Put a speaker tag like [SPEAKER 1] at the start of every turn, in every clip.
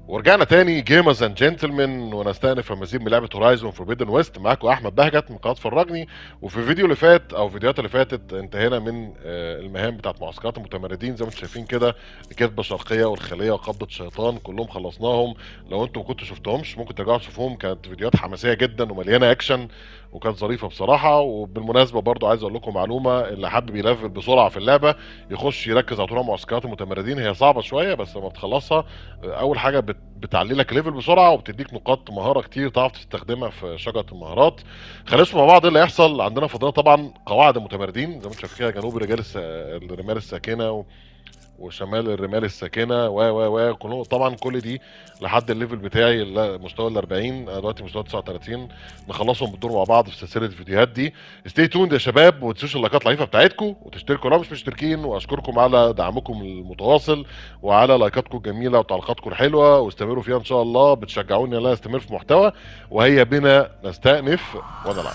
[SPEAKER 1] ورجعنا تاني جيمرز اند جنتلمان ونستأنف المزيد من لعبه هورايزون فوربيدن ويست معاكم احمد بهجت من قناه فرجني وفي الفيديو اللي فات او الفيديوهات اللي فاتت انتهينا من آه، المهام بتاعت معسكرات المتمردين زي ما انتم شايفين كده الكذبه الشرقيه والخليه وقبضه الشيطان كلهم خلصناهم لو انتم ما كنتوا شفتهمش ممكن ترجعوا تشوفوهم كانت فيديوهات حماسيه جدا ومليانه اكشن وكانت ظريفه بصراحه وبالمناسبه برضو عايز اقول لكم معلومه اللي حابب يلفل بسرعه في اللعبه يخش يركز على طول على معسكرات المتمردين هي صعبه شويه بس لما بتخلصها اول حاجه بت- بتعلي لك ليفل بسرعه وبتديك نقاط مهاره كتير تعرف تستخدمها في شجره المهارات خلينا نشوف مع بعض ايه اللي هيحصل عندنا فضلنا طبعا قواعد المتمردين زي ما انتم شايفين كده جنوب الرجال الس... الرمال الساكنه و... وشمال الرمال الساكنه و و و كلهم طبعا كل دي لحد الليفل بتاعي اللي- مستوى ال 40 انا دلوقتي مستوى 39 نخلصهم بالدور مع بعض في سلسله الفيديوهات دي ستي توند يا شباب وما تنسوش اللايكات العنيفه بتاعتكم وتشتركوا لو مش مشتركين واشكركم على دعمكم المتواصل وعلى لايكاتكم الجميله وتعليقاتكم الحلوه واستمروا فيها ان شاء الله بتشجعوني ان انا استمر في محتوى وهيا بنا نستأنف ونلعب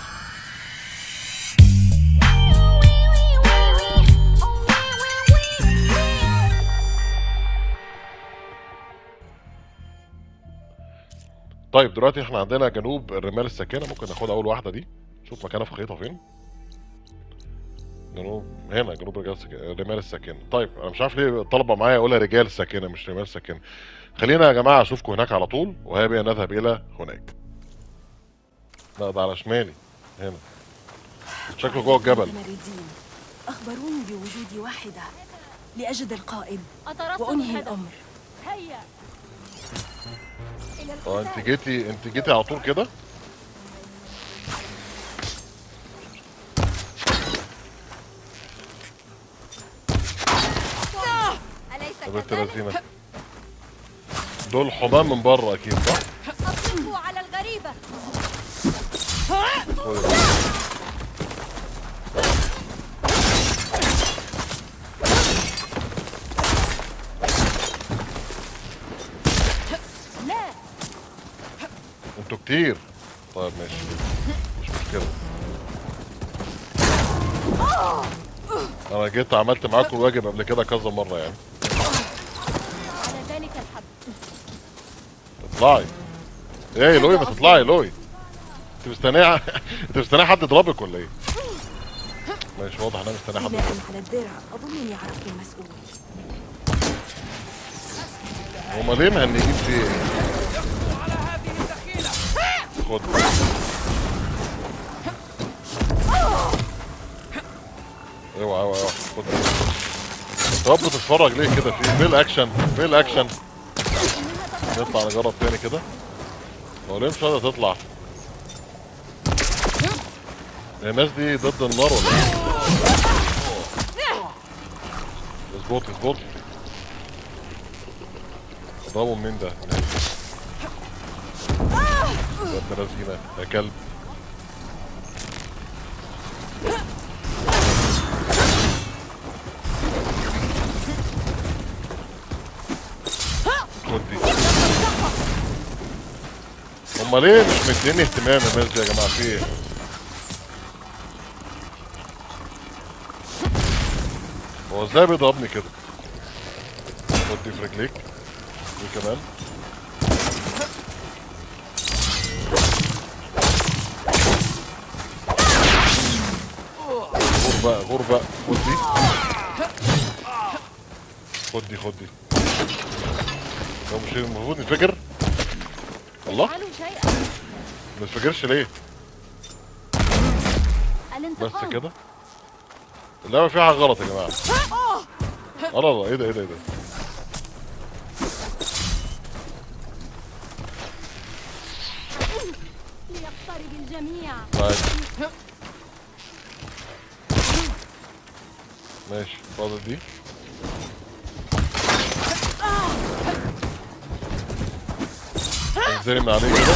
[SPEAKER 1] طيب دلوقتي احنا عندنا جنوب الرمال الساكنه ممكن ناخدها اول واحده دي شوف مكانها في الخريطه فين جنوب هنا جنوب رجال سك... الرمال الساكنه طيب انا مش عارف ليه طلبه معايا اقولها رجال ساكنه مش رمال ساكنه خلينا يا جماعه اشوفكم هناك على طول وهيا بنا نذهب الى هناك لا ده على شمالي هنا شكله جوه الجبل
[SPEAKER 2] المتمردين أخبروني بوجود واحدة لأجد القائد
[SPEAKER 3] أترصد
[SPEAKER 2] وأنهي
[SPEAKER 3] الهدف.
[SPEAKER 2] الأمر
[SPEAKER 3] هيا إلى
[SPEAKER 1] اه
[SPEAKER 3] القتال.
[SPEAKER 1] انت جيتي انت جيتي على طول كده
[SPEAKER 3] أليس
[SPEAKER 1] طب انت
[SPEAKER 3] كذلك؟
[SPEAKER 1] لذينه دول حمام من بره اكيد صح؟
[SPEAKER 3] أطلقوا على الغريبة
[SPEAKER 1] خد.
[SPEAKER 3] لا
[SPEAKER 1] انتوا كتير طيب ماشي مش مشكلة انا جيت عملت معاكم الواجب قبل كده كذا مرة يعني
[SPEAKER 3] على ذلك الحب
[SPEAKER 1] اطلعي ايه لوي ما تطلعي لوي انت مستنيه انت مستنيه حد يضربك ولا ايه؟ ماشي واضح ان انا مستنيه حد
[SPEAKER 2] بناء
[SPEAKER 1] يضربك
[SPEAKER 2] على الدرع أظنني عرفت المسؤول
[SPEAKER 1] هما ليه مهنيين في ايه؟ خد اوعى اوعى اوعى خد طب بتتفرج ليه كده في فين الاكشن فين الاكشن نطلع نجرب تاني كده هو ليه مش قادرة تطلع الناس دي ضد النار ولا ايه؟ اظبطي اظبطي اضربه منين ده؟ ده ابن لذينة يا كلب خد دي هما ليه مش مديني اهتمام الناس دي يا جماعة في ايه؟ هو ازاي بيضربني كده؟ خد دي في رجليك دي كمان غور بقى غور بقى خد دي خد دي خد دي هو مش المفروض نتفجر الله
[SPEAKER 3] افعلوا شيئا
[SPEAKER 1] ما نتفجرش ليه بس
[SPEAKER 3] الانتقام
[SPEAKER 1] كده اللعبة فيها حاجة غلط يا جماعة الله الله ايه ده ايه ده ايه ده
[SPEAKER 3] ليقترب الجميع
[SPEAKER 1] طيب ماشي فاضل دي انزلي من عليه كده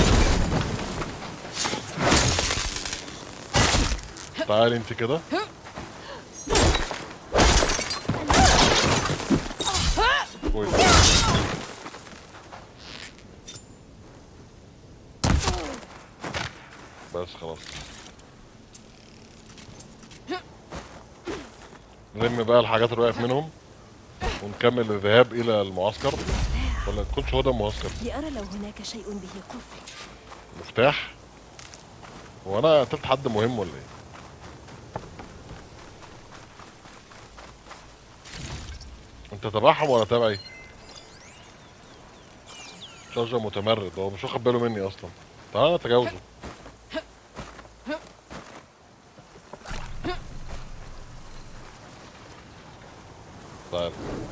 [SPEAKER 1] تعالي انت كده كويس بس خلاص نلم بقى الحاجات اللي وقعت منهم ونكمل الذهاب الى المعسكر كل ولا تكونش هو ده المعسكر
[SPEAKER 2] لأرى لو هناك شيء به قفل
[SPEAKER 1] مفتاح هو انا قتلت حد مهم ولا ايه انت تبعهم ولا تبعي شجر متمرد هو مش واخد باله مني اصلا تعالى نتجاوزه تعال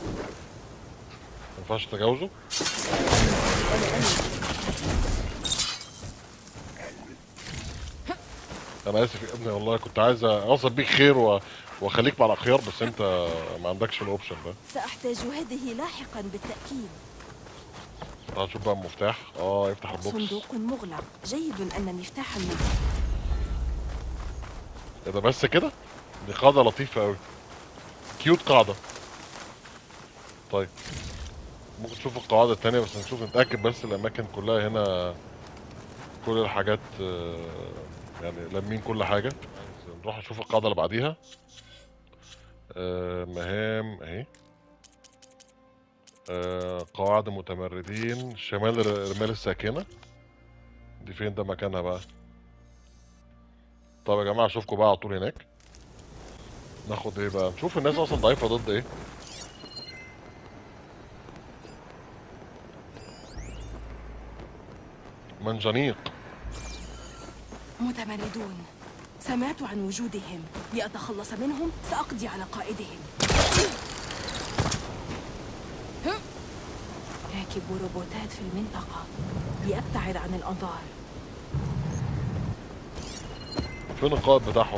[SPEAKER 1] مينفعش تجاوزه انا اسف يا ابني والله كنت عايز اوصل بيك خير و... واخليك مع الاخيار بس انت ما عندكش الاوبشن ده
[SPEAKER 2] سأحتاج هذه لاحقا بالتأكيد
[SPEAKER 1] تعال نشوف بقى المفتاح اه يفتح البوكس
[SPEAKER 2] صندوق مغلق جيد أن مفتاح المنزل
[SPEAKER 1] ايه ده بس كده دي قاعدة لطيفة قوي كيوت قاعدة طيب ممكن نشوف القواعد التانية بس نشوف نتأكد بس الأماكن كلها هنا كل الحاجات آه، يعني لامين كل حاجة نروح نشوف القاعدة اللي بعديها آه، مهام اهي آه، قواعد المتمردين شمال الر- الرمال الساكنة دي فين ده مكانها بقى طب يا جماعة اشوفكم بقى على طول هناك ناخد ايه بقى نشوف الناس اصلا ضعيفة ضد ايه منجنيق
[SPEAKER 2] متمردون سمعت عن وجودهم لأتخلص منهم سأقضي على قائدهم راكب روبوتات في المنطقة لأبتعد عن الأنظار
[SPEAKER 1] فين القائد بتاعهم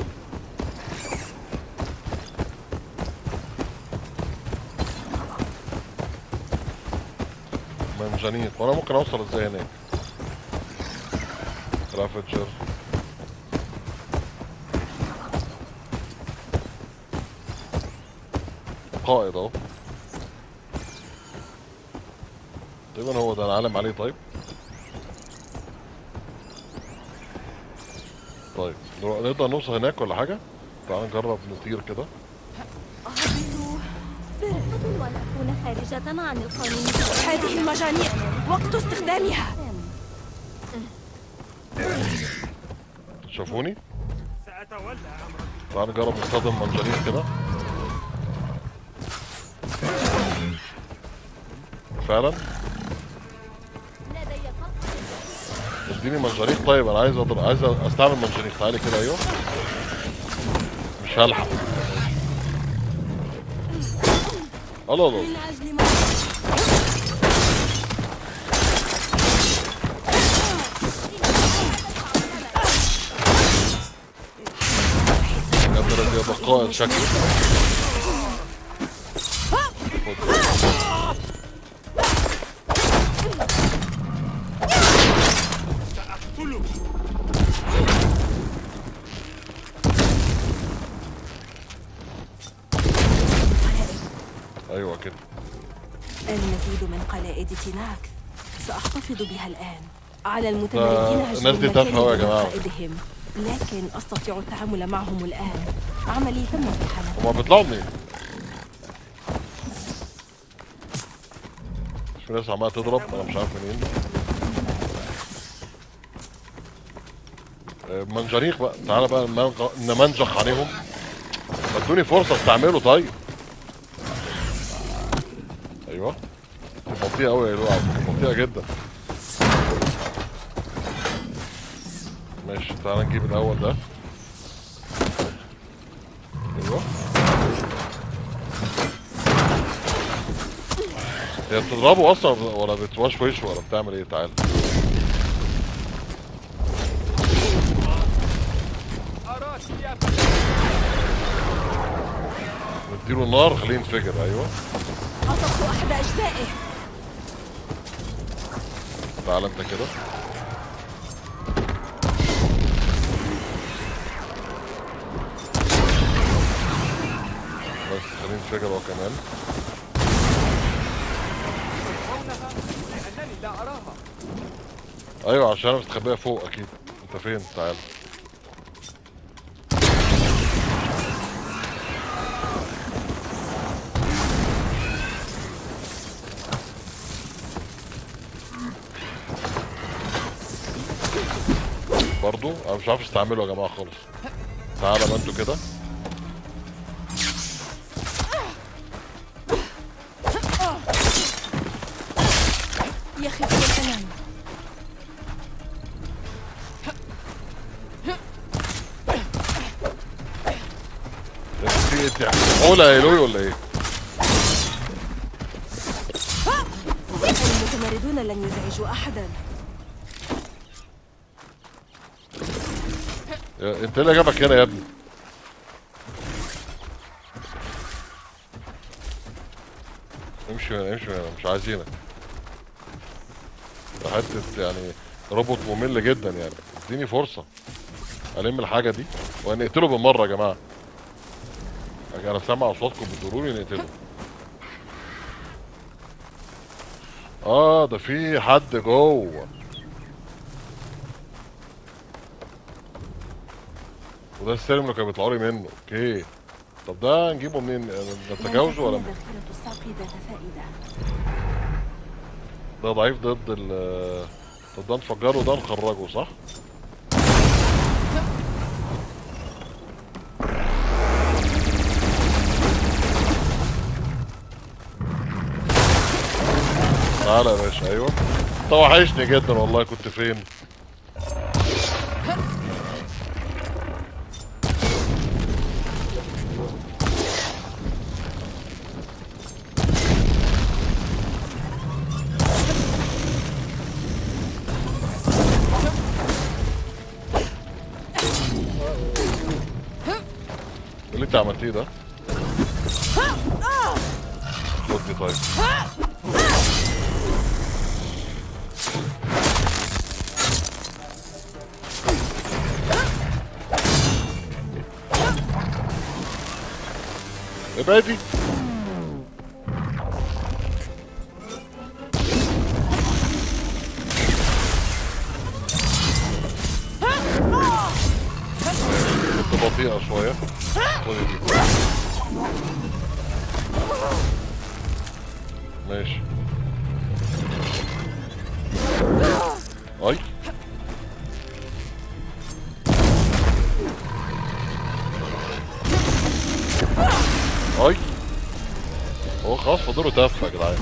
[SPEAKER 1] منجنيق وانا ممكن اوصل ازاي هناك رافجر قائد اهو تقريبا هو ده العالم عليه طيب طيب نروح- نقدر نوصل هناك ولا حاجة؟ تعال نجرب نطير كده
[SPEAKER 2] أهبطوا
[SPEAKER 3] أفضل أن أكون خارجة عن القانون
[SPEAKER 2] هذه المجانيق وقت استخدامها
[SPEAKER 1] شافوني؟
[SPEAKER 4] سأتولى أمرك
[SPEAKER 1] تعال نجرب نستخدم منجنيق كده فعلا
[SPEAKER 3] لدي قصد
[SPEAKER 1] اديني منجنيق طيب انا عايز اضرب عايز استعمل منجنيق تعالي كده ايوه مش هلحق الله الله
[SPEAKER 2] من أجل ما
[SPEAKER 1] يا ابن الذين ده قائد شكله خد.
[SPEAKER 4] سأقتلك
[SPEAKER 1] ايوه كده
[SPEAKER 2] المزيد من قلائد تيناك سأحتفظ بها الآن على المتمردين
[SPEAKER 1] ده-
[SPEAKER 2] هجم
[SPEAKER 1] الناس دي
[SPEAKER 2] المكان
[SPEAKER 1] تافهة أوي يا
[SPEAKER 2] دون
[SPEAKER 1] جماعة.
[SPEAKER 2] قائدهم لكن أستطيع التعامل معهم الآن عملي تم امتحانه
[SPEAKER 1] هما بيطلعوا منين؟ مش في ناس عمالة تضرب انا مش عارف منين آه، منجنيق بقى تعالى بقى نمنغ- نمنجق عليهم ما ادوني فرصة استعمله طيب ايوه دي بطيئة قوي يا لؤي بطيئة جدا ماشي تعالى نجيب الاول ده ايوه هي بتضربه اصلا ولا بتوش وشه ولا بتعمل ايه تعال
[SPEAKER 4] أراك يا
[SPEAKER 1] نديله النار خليه ينفجر ايوه
[SPEAKER 2] عصبت أحد أجزائه
[SPEAKER 1] تعال انت كده بس خليه ينفجر هو كمان
[SPEAKER 4] ترونها لأنني لا أراها
[SPEAKER 1] ايوه عشان انا مستخبيه فوق اكيد انت فين تعال برضو انا مش عارف استعمله يا جماعه خالص تعالى ما انتوا كده
[SPEAKER 2] يخف الألم
[SPEAKER 1] ده في ايه انت علا يا لوي ولا ايه
[SPEAKER 2] المتمردون لن يزعجوا أحدا
[SPEAKER 1] يا- انت ايه اللي جابك هنا يا ابني امشي من هنا امشي من هنا مش عايزينك ده حته يعني روبوت ممل جدا يعني اديني فرصه الم الحاجه دي وهنقتله بالمره يا جماعه انا سامع اصواتكم بتقولوا لي نقتله اه ده في حد جوه وده السلم اللي كانوا بيطلعوا لي منه اوكي طب ده نجيبه منين نتجاوزه ولا
[SPEAKER 2] لا تكون ذخيرة الساق ذات فائدة
[SPEAKER 1] ده ضعيف ضد ال طب ده نفجره وده نخرجه صح؟ تعالى يا باشا ايوه انت وحشني جدا والله كنت فين؟ ايه اللي انت عملتيه ده؟ خد دي طيب ابعدي كنت بطيئة شوية خدي دي ماشي اي اي هو خلاص فاضله تف يا جدعان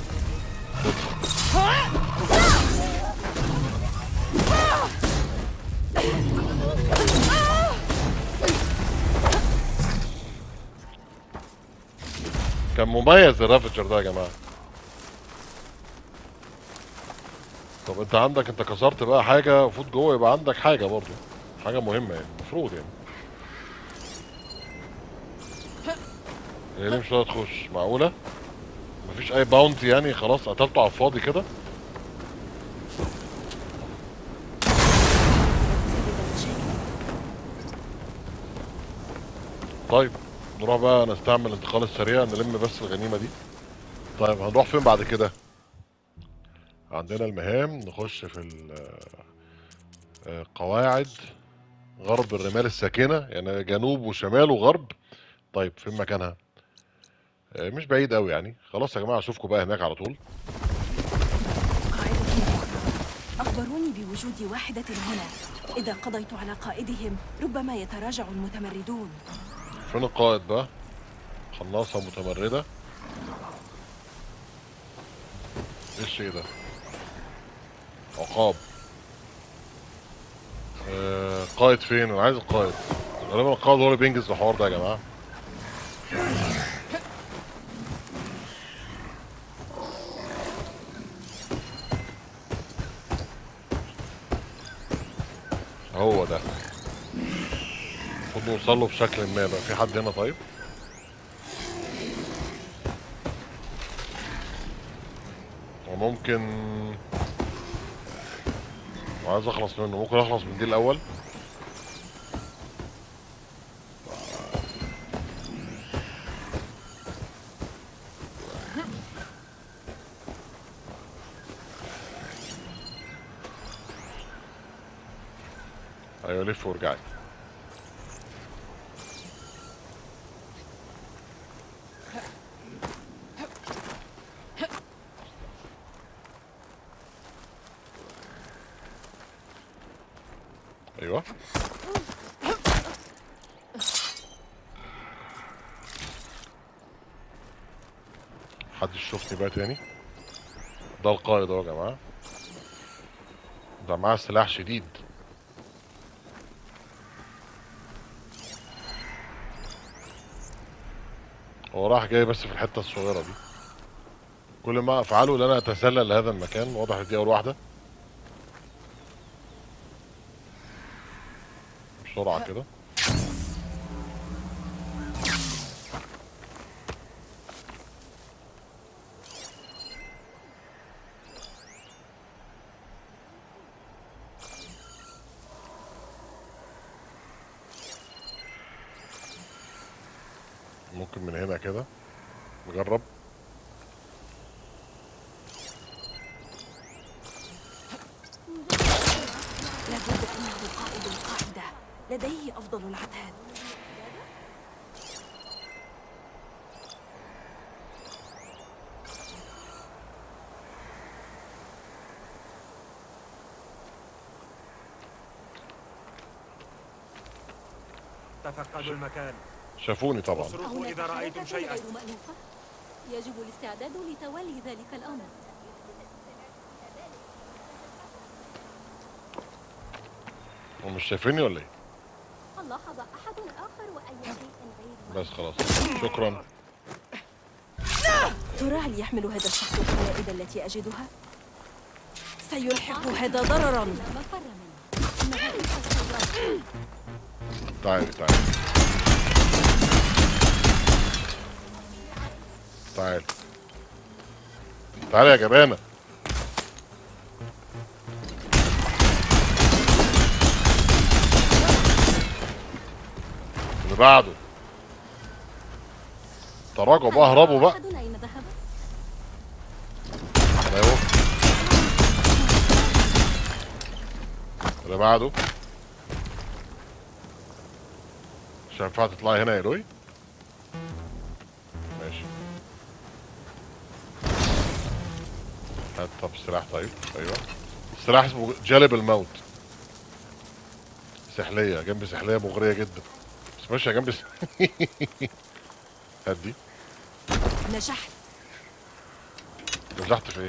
[SPEAKER 1] كان مميز الرافجر ده يا جماعه طب انت عندك انت كسرت بقى حاجه المفروض جوه يبقى عندك حاجه برضو حاجه مهمه يعني المفروض يعني هي ليه مش راضيه تخش معقوله مفيش اي باونتي يعني خلاص قتلته على الفاضي كده طيب نروح بقى نستعمل الانتقال السريع نلم بس الغنيمه دي طيب هنروح فين بعد كده عندنا المهام نخش في ال- آه، قواعد غرب الرمال الساكنة يعني جنوب وشمال وغرب طيب فين مكانها آه، مش بعيد قوي يعني خلاص يا جماعة اشوفكم بقى هناك على طول
[SPEAKER 2] قاعدة أخرى أخبروني بوجود واحدة هنا إذا قضيت على قائدهم ربما يتراجع المتمردون
[SPEAKER 1] فين القائد بقى قناصة متمردة ايه الشيء ده عقاب آه قائد فين انا عايز القائد غالبا القائد هو اللي بينجز الحوار ده يا جماعة هو ده المفروض نوصل له بشكل ما بقى في حد هنا طيب وممكن وعايز اخلص منه ممكن اخلص من دي الاول ايوه لف وارجعي ايوه حد يشوفني بقى تاني ده القائد اهو يا جماعه ده معاه سلاح شديد هو راح جاي بس في الحته الصغيره دي كل ما افعله ان انا اتسلل لهذا المكان واضح إن دي اول واحده بسرعه كده ممكن من هنا كده نجرب
[SPEAKER 2] لابد أنه قائد القاعدة لديه أفضل العتاد
[SPEAKER 4] تفقدوا المكان
[SPEAKER 1] شافوني طبعا
[SPEAKER 4] اصرخوا
[SPEAKER 3] هناك
[SPEAKER 4] إذا رأيتم
[SPEAKER 3] حركة
[SPEAKER 4] شيئا
[SPEAKER 3] غير مألوفة يجب الاستعداد لتولي ذلك الأمر
[SPEAKER 1] هم مش شايفيني ولا ايه
[SPEAKER 3] هل لاحظ أحد آخر وأي شيء غير
[SPEAKER 1] بس خلاص شكرا
[SPEAKER 2] ترى هل يحمل هذا الشخص القلائد التي أجدها؟ سيلحق هذا ضررا
[SPEAKER 3] لا مفر منه إنها تلك السيارة
[SPEAKER 1] تعالي تعالي تعالي تعالي يا جبانة اللي بعده تراجعوا بقى اهربوا بقى
[SPEAKER 3] أحد أين ذهب؟
[SPEAKER 1] ايوه اللي بعده مش هينفع تطلعي هنا يا لوي ماشي هات طب السلاح طيب ايوه السلاح اسمه جالب الموت سحلية جنب سحلية مغرية جدا بس ماشية جنب س... هات دي
[SPEAKER 2] نجحت
[SPEAKER 1] نجحت في ايه؟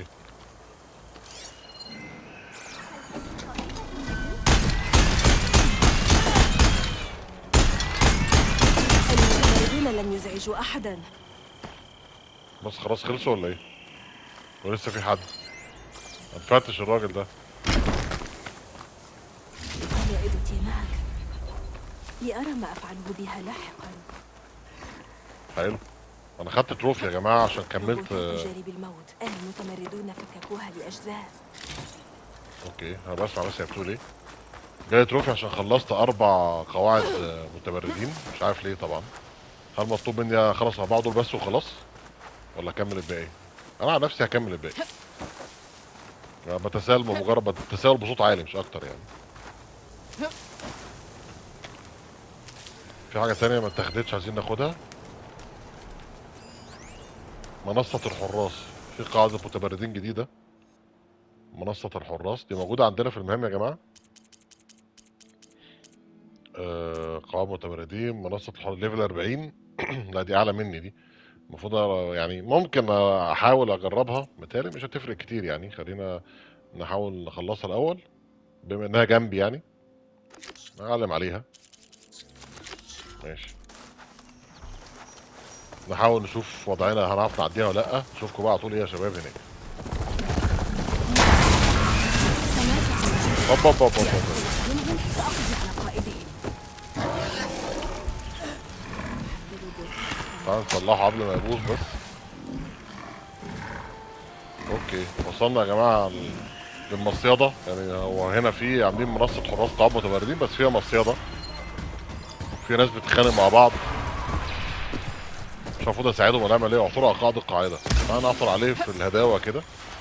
[SPEAKER 2] المتمردون لن يزعجوا أحدا
[SPEAKER 1] بس خلاص خلصوا ولا ايه؟ ولسه في حد هنفتش الراجل ده
[SPEAKER 2] قلائد تيناك لأرى ما أفعله بها لاحقا
[SPEAKER 1] حلو انا خدت تروفي يا جماعه عشان كملت آه،
[SPEAKER 2] تجارب الموت المتمردون فككوها لأجزاء
[SPEAKER 1] اوكي انا بسمع بس هي بتقول ايه جاي تروفي عشان خلصت اربع قواعد آه، متمردين مش عارف ليه طبعا هل مطلوب مني اخلص اربعه دول بس وخلاص ولا اكمل الباقي انا عن نفسي هكمل الباقي أنا بتساءل بمجرد بتساءل بصوت عالي مش اكتر يعني في حاجه تانية ما اتاخدتش عايزين ناخدها منصة الحراس في قاعدة متمردين جديدة منصة الحراس دي موجودة عندنا في المهام يا جماعة آه قواعد متمردين منصة الحراس ليفل 40 لا دي أعلى مني دي المفروض أ- يعني ممكن أحاول أجربها متهيألي مش هتفرق كتير يعني خلينا نحاول نخلصها الأول بما إنها جنبي يعني أعلم عليها ماشي نحاول نشوف وضعنا هنعرف نعديها ولا لا نشوفكم بقى على طول ايه يا شباب هناك هوب هوب هوب هوب هوب.
[SPEAKER 2] منهم سأقضي على قائدهم
[SPEAKER 1] تعال نصلحه قبل ما يبوظ بس اوكي وصلنا يا جماعه لل- للمصيده يعني هو هنا في عاملين منصه حراس قاعد متمردين بس فيها مصيده في ناس بتتخانق مع بعض مش المفروض اساعدهم ولا اعمل ايه اعثروا على قائد القاعده تعال نعثر عليه في الهداوه كده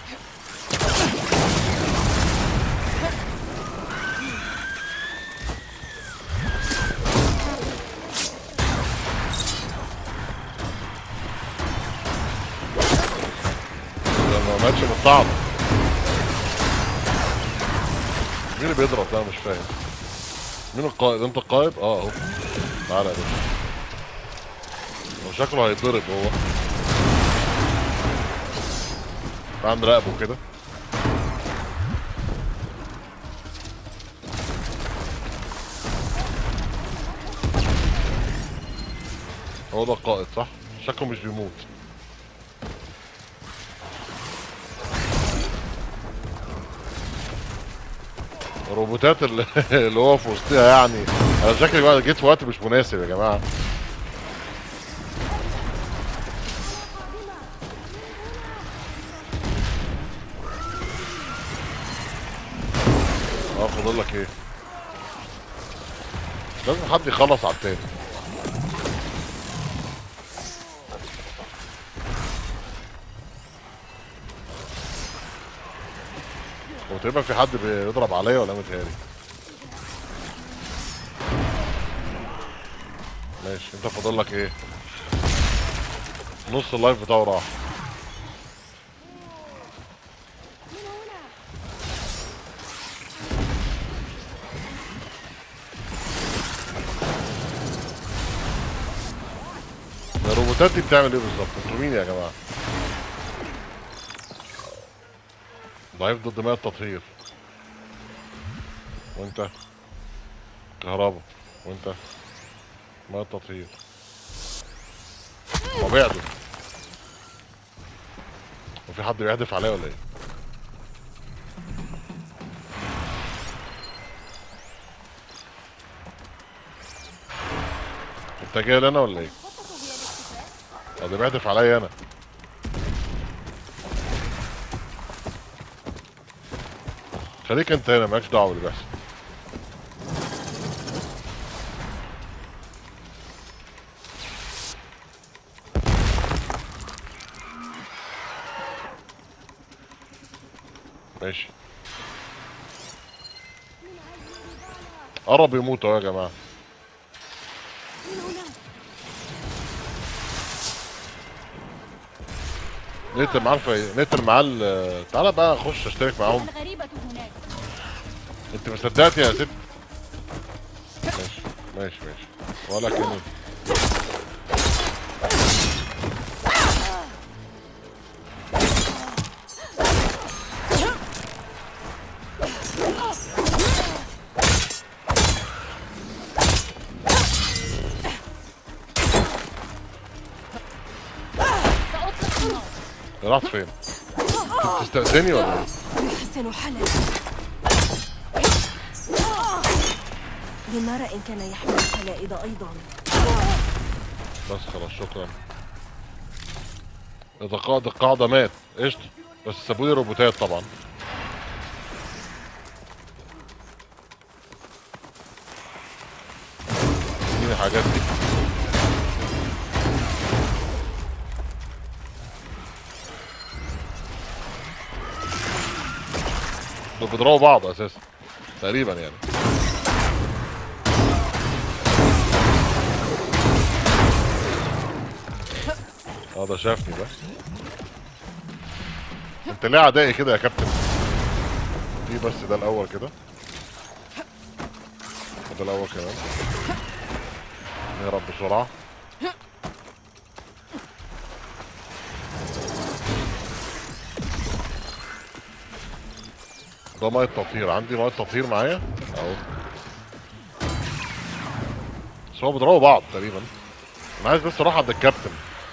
[SPEAKER 1] ده ما ماتش من الصعب مين اللي بيضرب ده أنا مش فاهم مين القائد انت القائد اه اهو تعالى يا باشا هو شكله هيتضرب هو تعال نراقبه كده هو ده القائد صح شكله مش بيموت الروبوتات اللي, اللي هو في وسطها يعني انا شكلي بقى جيت في وقت مش مناسب يا جماعه اه فاضل لك ايه لازم حد يخلص على التاني هو تقريبا في حد بيضرب عليا ولا متهيألي ماشي انت فاضل لك ايه نص اللايف بتاعه راح ده الروبوتات دي بتعمل ايه بالظبط انتوا مين يا جماعه ضعيف ضد ماء التطهير وانت كهرباء وانت ماء التطهير هو بيعدل وفي حد بيهدف عليا ولا ايه انت جاي لي انا ولا ايه اه ده بيهدف عليا انا خليك انت هنا مالكش دعوه باللي بيحصل ماشي قرب يموت اهو يا جماعه نقتل معاه الف... نقتل معاه ال- تعالى بقى اخش اشترك معاهم
[SPEAKER 3] الغريبة هناك
[SPEAKER 1] انت ما صدقتي يا ست ماشي ماشي ماشي ولا كلمة رحت فين؟ انت بتستأذني ولا ايه؟
[SPEAKER 2] يحسن حلا لنرى إن كان يحمل القلائد أيضا
[SPEAKER 1] بس خلاص شكرا اذا قائد القاعدة مات قشطة بس سابولي روبوتات طبعا اديني الحاجات دي دول بيضربوا بعض اساسا تقريبا يعني اه ده شافني بقى انت ليه اعدائي كده يا كابتن دي بس ده الاول كده ده الاول كمان نهرب بسرعه ده ميه تطهير عندي ميه تطهير معايا اهو بس هو بيضربوا بعض تقريبا انا عايز بس اروح عند الكابتن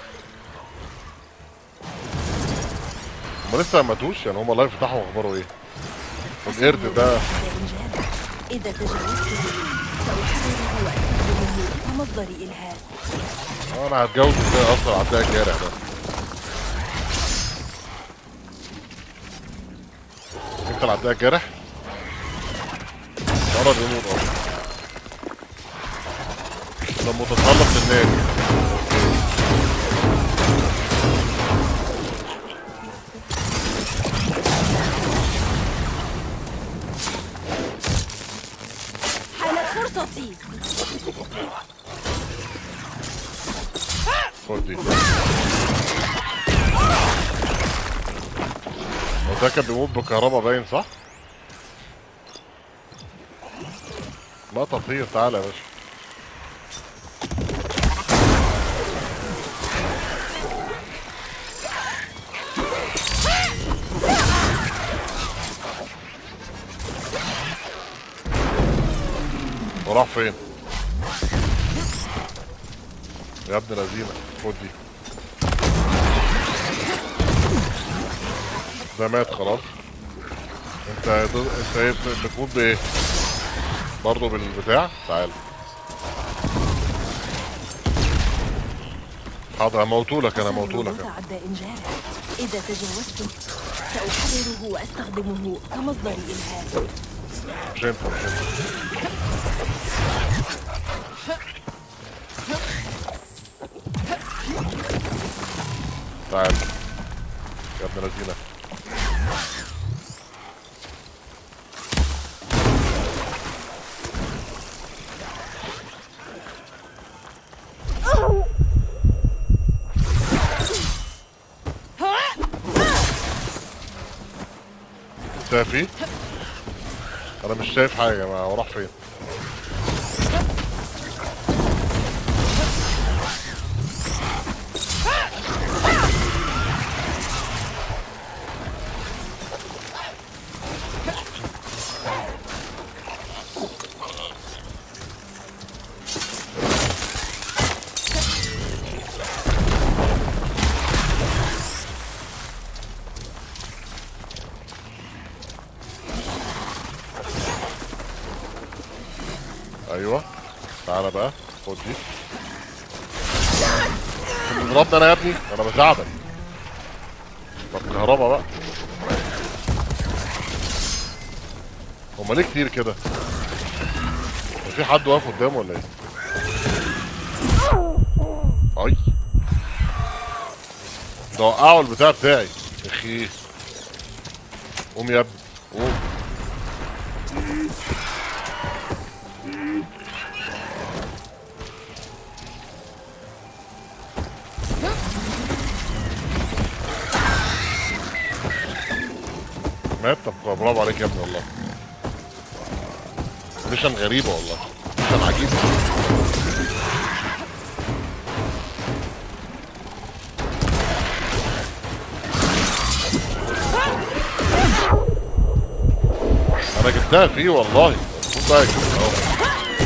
[SPEAKER 1] هما لسه ما ماتوش يعني هما اللايف بتاعهم اخباره ايه والقرد ده
[SPEAKER 2] إنجاز. إذا تجاوزته سأحرره وأستخدمه كمصدر إلهام
[SPEAKER 1] اه انا هتجوز ازاي اصلا عداء الجارح ده انت العداء الجارح قرب يموت اه ده متسلق للنادي
[SPEAKER 2] حانت فرصتي
[SPEAKER 1] خد دي هو ده كان بيموت بالكهرباء باين صح؟ لا تطهير تعالى يا باشا وراح فين؟ يا ابن لذينه خد دي ده مات خلاص انت انت ايه بتموت بايه؟ برضه بالبتاع تعال حاضر هموتولك انا هموتولك
[SPEAKER 2] سأربط عداء جارح إذا تجاوزته سأحرره وأستخدمه كمصدر إلهام
[SPEAKER 1] مش انت مش انت تعال يا ابن لذينه شايف ايه؟ انا مش شايف حاجه يا جماعه هو راح فين ايوه تعالى بقى خد دي انت بتضربني انا يا ابني انا بساعدك طب كهربا بقى هما ليه كتير كده هو في حد واقف قدامه ولا ايه اي ده وقعوا البتاع بتاعي اخي قوم يا ابني قوم مات طب برافو عليك يا ابني والله ميشن غريبة والله ميشن عجيبة انا جبتها فيه والله خد بالك اهو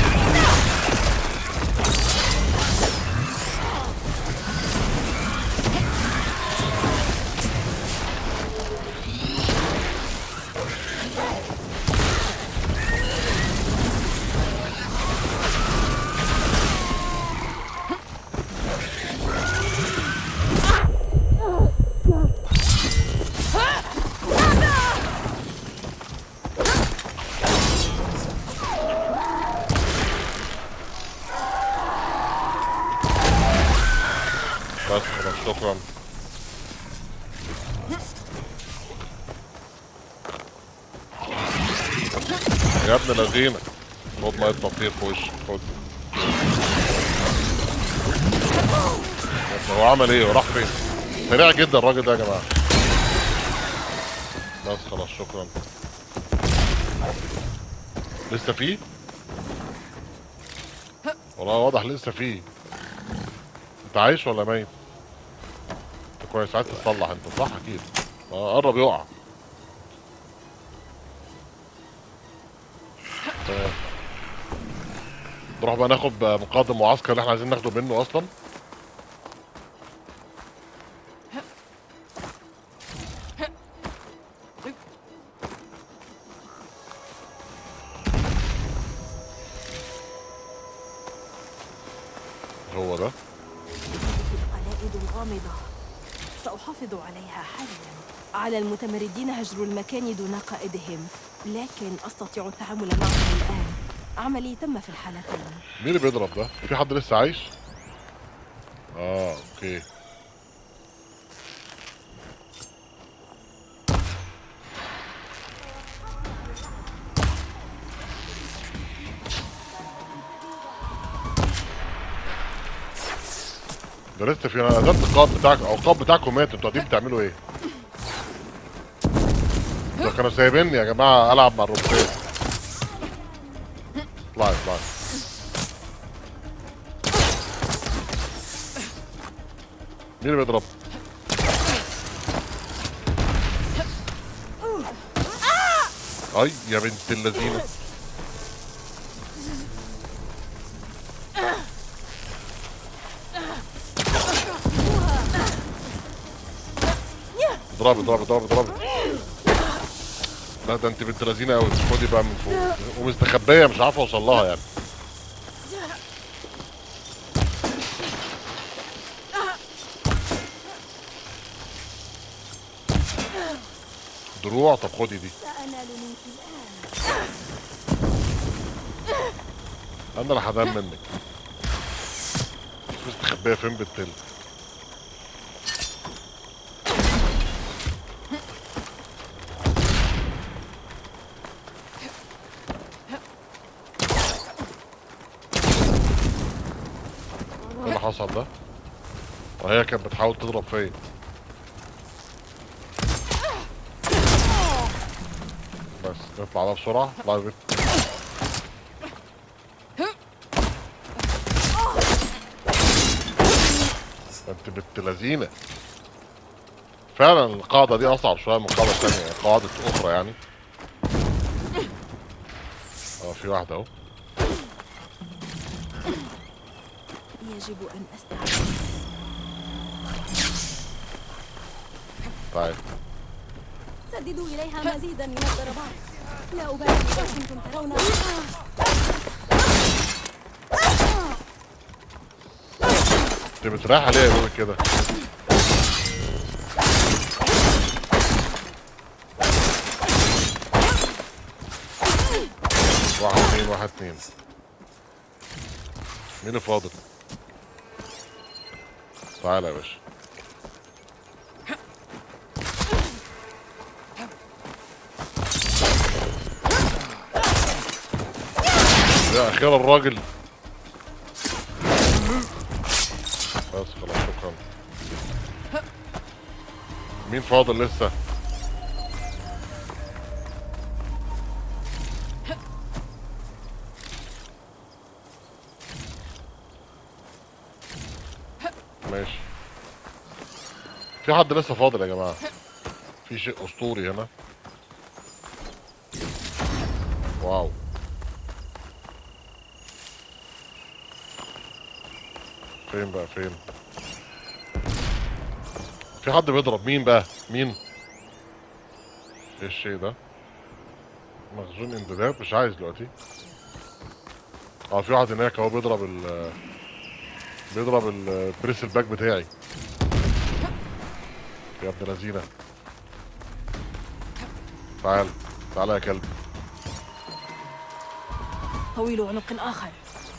[SPEAKER 1] بس خلاص شكرا يا ابن الذين خد ميه تطهير في وشك خد بس هو عمل ايه وراح فين سريع جدا الراجل ده يا جماعه بس خلاص شكرا لسه فيه والله واضح لسه فيه انت عايش ولا ميت انت كويس عايز تصلح انت صح اكيد اه قرب يقع تمام نروح بقى ناخد مقدم معسكر اللي احنا عايزين ناخده منه اصلا هو ده
[SPEAKER 2] القلائد الغامضة سأحافظ عليها حاليا على المتمردين هجر المكان دون قائدهم لكن أستطيع التعامل معهم الآن عملي تم في الحالتين
[SPEAKER 1] مين اللي بيضرب ده في حد لسه عايش اه اوكي ده لسه في انا قدرت القائد بتاعك او القائد بتاعكم مات انتوا قاعدين بتعملوا ايه؟ ده كانوا سايبيني يا جماعه العب مع الروبوتات اطلعي اطلعي مين اللي بيضرب؟ اي يا بنت اللذينه اضربي اضربي اضربي اضربي لا ده انت بنت لذينه قوي خدي بقى من فوق ومستخبيه مش عارفه اوصل لها يعني دروع طب خدي دي
[SPEAKER 3] سأنال منك الآن
[SPEAKER 1] انا اللي هنام منك مستخبيه فين بالتل ايه اللي حصل ده؟ وهي كانت بتحاول تضرب فيا بس نطلع بقى بسرعة اطلعي بيت ده انت بنت لذينة فعلا القاعدة دي أصعب شوية من قاعدة تانية قاعدة أخرى يعني اه في واحدة أهو
[SPEAKER 2] يجب أن أستعد
[SPEAKER 1] تعال
[SPEAKER 3] سددوا إليها مزيدا من الضربات لا أبالي إذا كنتم ترون
[SPEAKER 1] انت بتريح ليه يا بابا كده واحد اتنين واحد اتنين مين اللي فاضل تعالى يا باشا يا اخيرا الراجل بس خلاص شكرا مين فاضل لسه ماشي في حد لسه فاضل يا جماعة في شيء اسطوري هنا واو فين بقى فين في حد بيضرب مين بقى مين ايه الشيء ده مخزون امدادات مش عايز دلوقتي اه في واحد هناك اهو بيضرب ال بيضرب البريس الباك بتاعي يا ابن لذينه تعال تعال يا كلب
[SPEAKER 2] طويل عنق آخر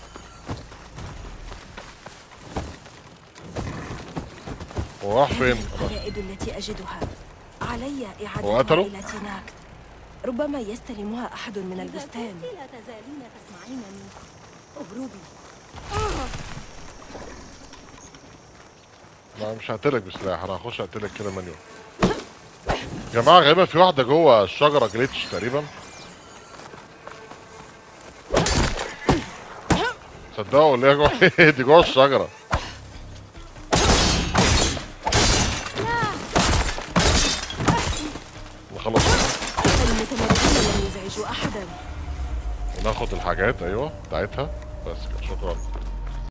[SPEAKER 1] هو راح فين
[SPEAKER 2] هذه القلائد التي أجدها علي إعادة
[SPEAKER 1] هو قتله؟
[SPEAKER 2] إلى تيناك ربما يستلمها أحد من
[SPEAKER 3] إذا
[SPEAKER 2] البستان
[SPEAKER 3] كنت لا تزالين تسمعين مني اهربي
[SPEAKER 1] لا مش هقتلك بسلاح انا هخش اقتلك كده مانيوال يا جماعه غالبا في واحده جوه الشجره جليتش تقريبا صدقوا ولا هي جوه دي جوه الشجره نخلص
[SPEAKER 2] المتمردين لم يزعجوا أحدا
[SPEAKER 1] وناخد الحاجات ايوه بتاعتها بس كده شكرا